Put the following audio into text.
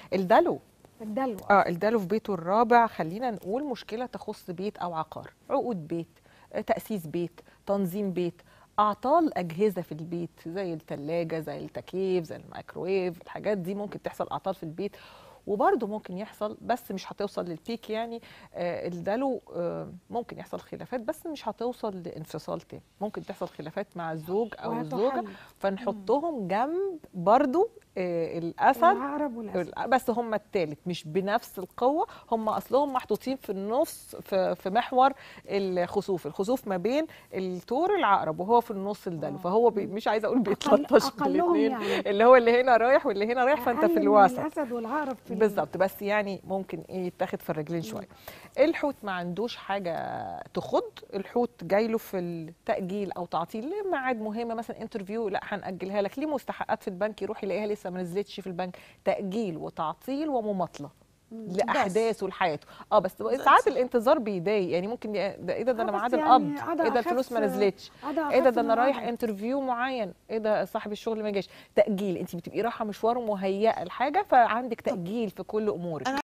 الدلو الدلو اه الدلو في بيته الرابع خلينا نقول مشكله تخص بيت او عقار عقود بيت آه، تاسيس بيت تنظيم بيت اعطال اجهزه في البيت زي الثلاجه زي التكييف زي الميكروويف الحاجات دي ممكن تحصل اعطال في البيت وبرضه ممكن يحصل بس مش هتوصل للبيك يعني آه الدلو آه ممكن يحصل خلافات بس مش هتوصل لانفصال تاني ممكن تحصل خلافات مع الزوج او الزوجه وهتحل. فنحطهم جنب برضه آه الاسد العقرب والاسد بس هم التالت مش بنفس القوه هم اصلهم محطوطين في النص في, في محور الخسوف الخسوف ما بين الثور العقرب وهو في النص الدلو آه. فهو بي مش عايزه اقول أقل- بيتلطش أقلهم بالاثنين يعني. اللي هو اللي هنا رايح واللي هنا رايح فانت أقل في من الوسط الاسد والعقرب في ال- بالظبط بس يعني ممكن ايه يتاخد في الرجلين شويه الحوت ما عندوش حاجه تخض الحوت جاي له في التاجيل او تعطيل لميعاد مهم مثلا انترفيو لا هناجلها لك ليه مستحقات في البنك يروح يلاقيها لسه ما نزلتش في البنك تاجيل وتعطيل ومماطله لاحداثه لحياته اه بس ساعات الانتظار بيضايق يعني ممكن ي- ده ايه ده ده آه انا بس ميعاد يعني القبض عدا ايه ده الفلوس ما أخف- نزلتش عدا ايه ده أخف ده انا من رايح العقرب. انترفيو معين ايه ده صاحب الشغل ما جاش تاجيل انت بتبقي رايحه مشوار مهيئه لحاجه فعندك تاجيل في كل امورك